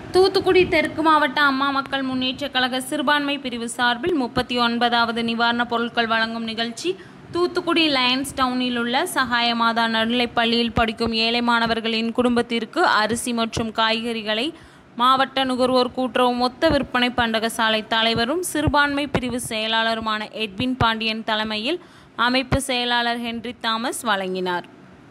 தூத்துக்குடி தெற்கு மாவட்ட அம்மா மக்கள் முன்னேற்றக் கழக சிறுபான்மை பிரிவு சார்பில் முப்பத்தி ஒன்பதாவது நிவாரணப் பொருட்கள் வழங்கும் நிகழ்ச்சி தூத்துக்குடி லயன்ஸ் டவுனில் உள்ள சகாய மாதா நடுநிலைப் பள்ளியில் படிக்கும் ஏழை மாணவர்களின் குடும்பத்திற்கு அரிசி மற்றும் காய்கறிகளை மாவட்ட நுகர்வோர் கூட்டுறவு மொத்த விற்பனை பண்டகசாலை தலைவரும் சிறுபான்மை பிரிவு செயலாளருமான எட்வின் பாண்டியன் தலைமையில் அமைப்பு செயலாளர் ஹென்றி தாமஸ் வழங்கினார்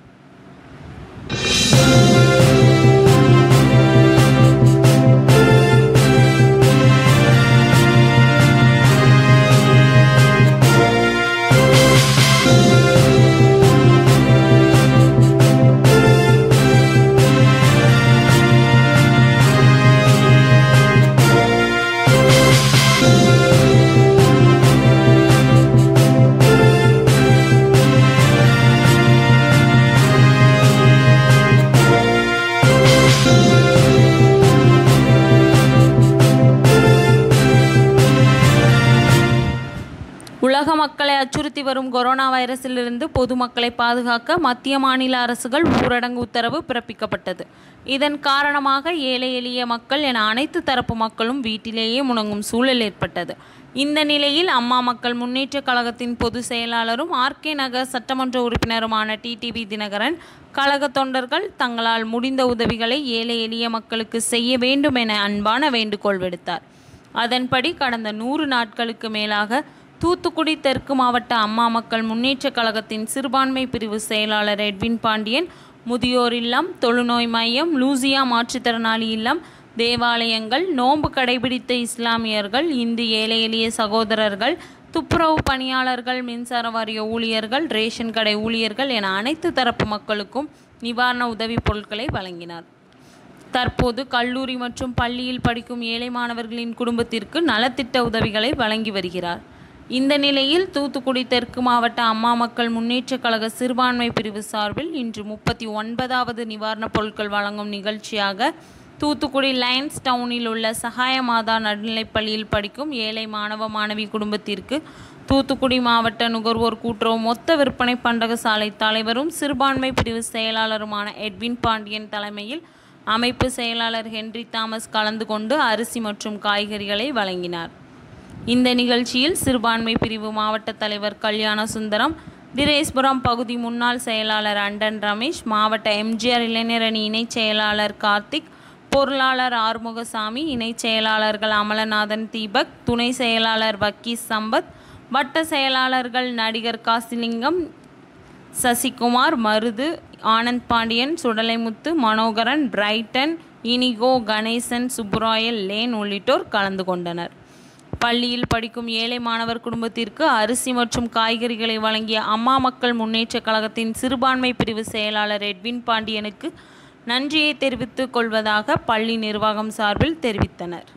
உலக மக்களை அச்சுறுத்தி வரும் கொரோனா வைரஸிலிருந்து பொதுமக்களை பாதுகாக்க மத்திய மாநில அரசுகள் ஊரடங்கு உத்தரவு பிறப்பிக்கப்பட்டது இதன் காரணமாக ஏழை எளிய மக்கள் என அனைத்து தரப்பு மக்களும் வீட்டிலேயே முடங்கும் சூழல் ஏற்பட்டது இந்த நிலையில் அம்மா மக்கள் முன்னேற்றக் கழகத்தின் பொதுச் செயலாளரும் ஆர்கே நகர் சட்டமன்ற உறுப்பினருமான டிடிவி தினகரன் கழக தொண்டர்கள் தங்களால் முடிந்த உதவிகளை ஏழை எளிய மக்களுக்கு செய்ய வேண்டும் என அன்பான வேண்டுகோள் விடுத்தார் அதன்படி கடந்த நூறு நாட்களுக்கு மேலாக தூத்துக்குடி தெற்கு மாவட்ட அம்மா மக்கள் முன்னேற்றக் கழகத்தின் சிறுபான்மை பிரிவு செயலாளர் எட்வின் பாண்டியன் முதியோர் இல்லம் தொழுநோய் மையம் லூசியா மாற்றுத்திறனாளி இல்லம் தேவாலயங்கள் நோன்பு கடைபிடித்த இஸ்லாமியர்கள் இந்து ஏழை எளிய சகோதரர்கள் துப்புரவு பணியாளர்கள் மின்சார வாரிய ஊழியர்கள் ரேஷன் கடை ஊழியர்கள் என அனைத்து தரப்பு மக்களுக்கும் நிவாரண உதவிப் பொருட்களை வழங்கினார் தற்போது கல்லூரி மற்றும் பள்ளியில் படிக்கும் ஏழை மாணவர்களின் குடும்பத்திற்கு நலத்திட்ட உதவிகளை வழங்கி வருகிறார் இந்த நிலையில் தூத்துக்குடி தெற்கு மாவட்ட அம்மா மக்கள் முன்னேற்றக் கழக சிறுபான்மை பிரிவு சார்பில் இன்று முப்பத்தி ஒன்பதாவது நிவாரணப் பொருட்கள் வழங்கும் நிகழ்ச்சியாக தூத்துக்குடி லயன்ஸ் டவுனில் உள்ள சகாய மாதா நடுநிலைப் பள்ளியில் படிக்கும் ஏழை மாணவ மாணவி குடும்பத்திற்கு தூத்துக்குடி மாவட்ட நுகர்வோர் கூட்டுறவு மொத்த விற்பனை பண்டகசாலை தலைவரும் சிறுபான்மை பிரிவு செயலாளருமான எட்வின் பாண்டியன் தலைமையில் அமைப்பு செயலாளர் ஹென்றி தாமஸ் கலந்து கொண்டு அரிசி மற்றும் காய்கறிகளை வழங்கினார் இந்த நிகழ்ச்சியில் சிறுபான்மை பிரிவு மாவட்ட தலைவர் கல்யாண சுந்தரம் திரேஸ்புரம் பகுதி முன்னாள் செயலாளர் அண்டன் ரமேஷ் மாவட்ட எம்ஜிஆர் இளைஞரணி இணைச் செயலாளர் கார்த்திக் பொருளாளர் ஆறுமுகசாமி இணைச் செயலாளர்கள் அமலநாதன் தீபக் துணை செயலாளர் வக்கீஸ் சம்பத் வட்ட செயலாளர்கள் நடிகர் Kasilingam Sasikumar Marudhu Anand Pandian Sudalaimuthu Manoharan Brighton Inigo Ganesan Subburayal Lane உள்ளிட்டோர் கலந்து கொண்டனர் பள்ளியில் படிக்கும் ஏழை மாணவர் குடும்பத்திற்கு அரிசி மற்றும் காய்கறிகளை வழங்கிய அம்மா மக்கள் முன்னேற்றக் கழகத்தின் சிறுபான்மை பிரிவு செயலாளர் எட்வின் பாண்டியனுக்கு நன்றியை தெரிவித்துக் கொள்வதாக பள்ளி நிர்வாகம் சார்பில் தெரிவித்தனர்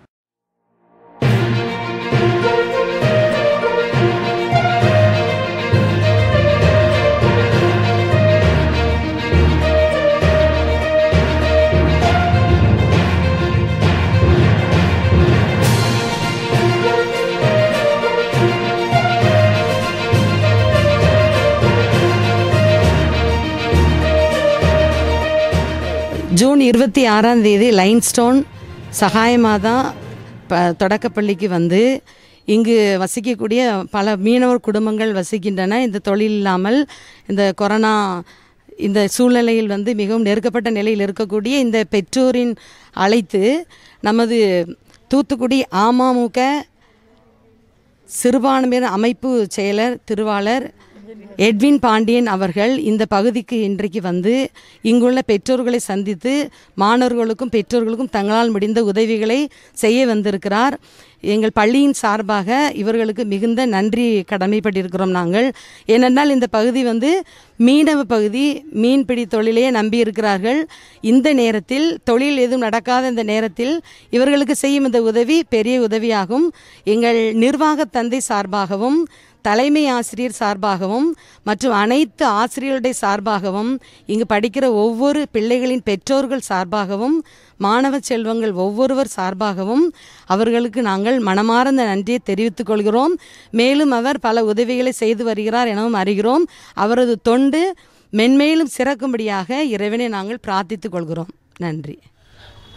ஜூன் இருபத்தி ஆறாம் தேதி லைன்ஸ்டோன் சகாயமாதா ப தொடக்கப்பள்ளிக்கு வந்து இங்கு வசிக்கக்கூடிய பல மீனவர் குடும்பங்கள் வசிக்கின்றன இந்த தொழில் இல்லாமல் இந்த கொரோனா இந்த சூழ்நிலையில் வந்து மிகவும் நெருக்கப்பட்ட நிலையில் இருக்கக்கூடிய இந்த பெற்றோரின் அழைத்து நமது தூத்துக்குடி அமமுக சிறுபான்மையினர் அமைப்பு செயலர் திருவாளர் எட்வின் பாண்டியன் அவர்கள் இந்த பகுதிக்கு இன்றைக்கு வந்து இங்குள்ள பெற்றோர்களை சந்தித்து மாணவர்களுக்கும் பெற்றோர்களுக்கும் தங்களால் முடிந்த உதவிகளை செய்ய வந்திருக்கிறார் எங்கள் பள்ளியின் சார்பாக இவர்களுக்கு மிகுந்த நன்றி கடமைப்பட்டிருக்கிறோம் நாங்கள் ஏனென்றால் இந்த பகுதி வந்து மீனவ பகுதி மீன்பிடி தொழிலையே நம்பி இருக்கிறார்கள் இந்த நேரத்தில் தொழில் எதுவும் நடக்காத இந்த நேரத்தில் இவர்களுக்கு செய்யும் இந்த உதவி பெரிய உதவியாகும் எங்கள் நிர்வாக தந்தை சார்பாகவும் தலைமை ஆசிரியர் சார்பாகவும் மற்றும் அனைத்து ஆசிரியர்களுடைய சார்பாகவும் இங்கு படிக்கிற ஒவ்வொரு பிள்ளைகளின் பெற்றோர்கள் சார்பாகவும் மாணவ செல்வங்கள் ஒவ்வொருவர் சார்பாகவும் அவர்களுக்கு நாங்கள் மனமார்ந்த நன்றியை தெரிவித்துக் கொள்கிறோம் மேலும் அவர் பல உதவிகளை செய்து வருகிறார் எனவும் அறிகிறோம் அவரது தொண்டு மென்மேலும் சிறக்கும்படியாக இறைவனை நாங்கள் பிரார்த்தித்துக் கொள்கிறோம் நன்றி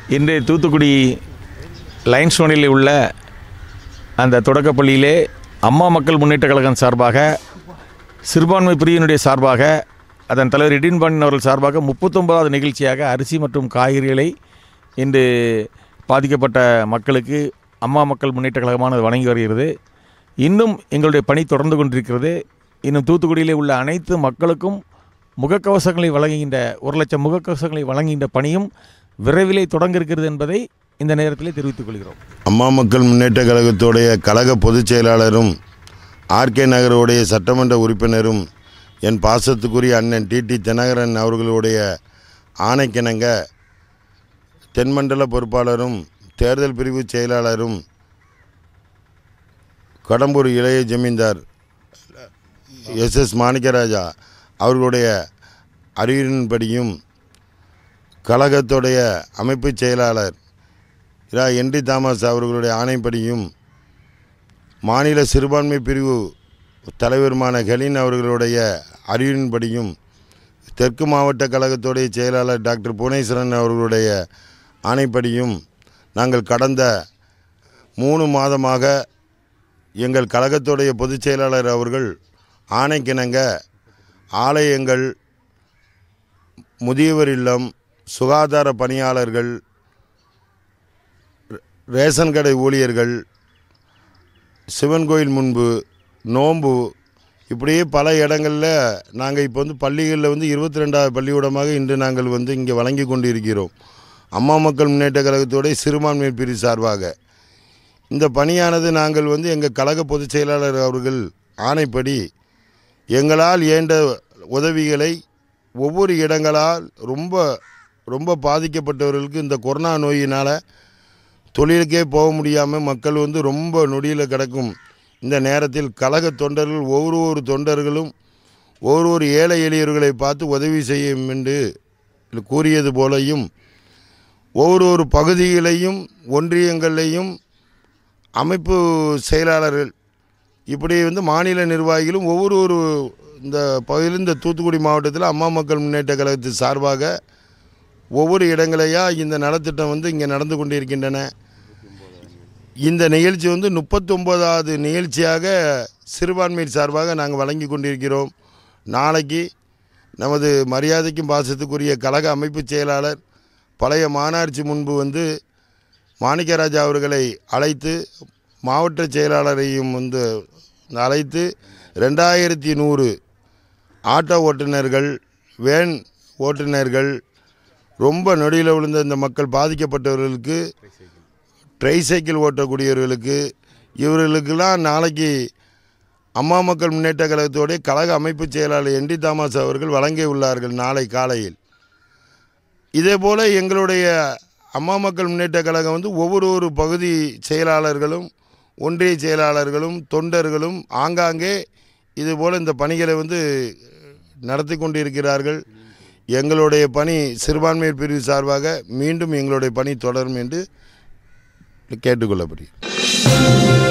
இன்று தூத்துக்குடி லைன்ஸ்டோனில் உள்ள அந்த தொடக்கப்பள்ளியிலே அம்மா மக்கள் முன்னேற்ற கழகம் சார்பாக சிறுபான்மை பிரிவினுடைய சார்பாக அதன் தலைவர் இடின் பாண்டியன் அவர்கள் சார்பாக முப்பத்தொன்பதாவது நிகழ்ச்சியாக அரிசி மற்றும் காய்கறிகளை இன்று பாதிக்கப்பட்ட மக்களுக்கு அம்மா மக்கள் முன்னேற்ற கழகமானது வழங்கி வருகிறது இன்னும் எங்களுடைய பணி தொடர்ந்து கொண்டிருக்கிறது இன்னும் தூத்துக்குடியிலே உள்ள அனைத்து மக்களுக்கும் முகக்கவசங்களை வழங்குகின்ற ஒரு லட்சம் முகக்கவசங்களை வழங்குகின்ற பணியும் விரைவிலே தொடங்க இருக்கிறது என்பதை இந்த நேரத்திலே தெரிவித்துக் கொள்கிறோம் அம்மா மக்கள் முன்னேற்ற கழகத்துடைய கழக பொதுச் செயலாளரும் ஆர்கே நகருடைய சட்டமன்ற உறுப்பினரும் என் பாசத்துக்குரிய அண்ணன் டிடி தினகரன் அவர்களுடைய ஆணைக்கிணங்க தென்மண்டல பொறுப்பாளரும் தேர்தல் பிரிவு செயலாளரும் கடம்பூர் இளைய ஜமீன்தார் எஸ் எஸ் மாணிக்கராஜா அவர்களுடைய அறிவின்படியும் கழகத்துடைய அமைப்புச் செயலாளர் இரா என்டி தாமஸ் அவர்களுடைய ஆணைப்படியும் மாநில சிறுபான்மை பிரிவு தலைவருமான ஹெலின் அவர்களுடைய அறிவின்படியும் தெற்கு மாவட்ட கழகத்துடைய செயலாளர் டாக்டர் புவனேஸ்வரன் அவர்களுடைய ஆணைப்படியும் நாங்கள் கடந்த மூணு மாதமாக எங்கள் கழகத்துடைய பொதுச் செயலாளர் அவர்கள் ஆணைக்கிணங்க ஆலயங்கள் முதியவர் இல்லம் சுகாதார பணியாளர்கள் ரேஷன் கடை ஊழியர்கள் சிவன் கோயில் முன்பு நோன்பு இப்படியே பல இடங்களில் நாங்கள் இப்போ வந்து பள்ளிகளில் வந்து இருபத்தி ரெண்டாவது பள்ளிக்கூடமாக இன்று நாங்கள் வந்து இங்கே வழங்கி கொண்டு இருக்கிறோம் அம்மா மக்கள் முன்னேற்ற கழகத்தோடைய சிறுபான்மை பிரிவு சார்பாக இந்த பணியானது நாங்கள் வந்து எங்கள் கழக பொதுச் செயலாளர் அவர்கள் ஆணைப்படி எங்களால் இயன்ற உதவிகளை ஒவ்வொரு இடங்களால் ரொம்ப ரொம்ப பாதிக்கப்பட்டவர்களுக்கு இந்த கொரோனா நோயினால் தொழிலுக்கே போக முடியாமல் மக்கள் வந்து ரொம்ப நொடியில் கிடக்கும் இந்த நேரத்தில் கழக தொண்டர்கள் ஒவ்வொரு ஒரு தொண்டர்களும் ஒவ்வொரு ஒரு ஏழை எளியவர்களை பார்த்து உதவி செய்யும் என்று கூறியது போலையும் ஒவ்வொரு ஒரு பகுதிகளையும் ஒன்றியங்களையும் அமைப்பு செயலாளர்கள் இப்படி வந்து மாநில நிர்வாகிகளும் ஒவ்வொரு ஒரு இந்த பகுதியில் இந்த தூத்துக்குடி மாவட்டத்தில் அம்மா மக்கள் முன்னேற்ற கழகத்து சார்பாக ஒவ்வொரு இடங்களையா இந்த நலத்திட்டம் வந்து இங்கே நடந்து கொண்டிருக்கின்றன இந்த நிகழ்ச்சி வந்து முப்பத்தொம்போதாவது நிகழ்ச்சியாக சிறுபான்மையின் சார்பாக நாங்கள் வழங்கி கொண்டிருக்கிறோம் நாளைக்கு நமது மரியாதைக்கும் பாசத்துக்குரிய கழக அமைப்பு செயலாளர் பழைய மாநாட்சி முன்பு வந்து மாணிக்கராஜா அவர்களை அழைத்து மாவட்ட செயலாளரையும் வந்து அழைத்து ரெண்டாயிரத்தி நூறு ஆட்டோ ஓட்டுநர்கள் வேன் ஓட்டுநர்கள் ரொம்ப நொடியில் விழுந்த இந்த மக்கள் பாதிக்கப்பட்டவர்களுக்கு ட்ரை சைக்கிள் ஓட்டக்கூடியவர்களுக்கு இவர்களுக்கெல்லாம் நாளைக்கு அம்மா மக்கள் முன்னேற்ற கழகத்தோடைய கழக அமைப்பு செயலாளர் என்டி தாமஸ் அவர்கள் வழங்கிய உள்ளார்கள் நாளை காலையில் இதே போல் எங்களுடைய அம்மா மக்கள் முன்னேற்ற கழகம் வந்து ஒவ்வொரு ஒரு பகுதி செயலாளர்களும் ஒன்றிய செயலாளர்களும் தொண்டர்களும் ஆங்காங்கே இதுபோல் இந்த பணிகளை வந்து நடத்தி கொண்டிருக்கிறார்கள் எங்களுடைய பணி சிறுபான்மையர் பிரிவு சார்பாக மீண்டும் எங்களுடைய பணி தொடரும் என்று கேட்டுக்கொள்ளப்படுகிறது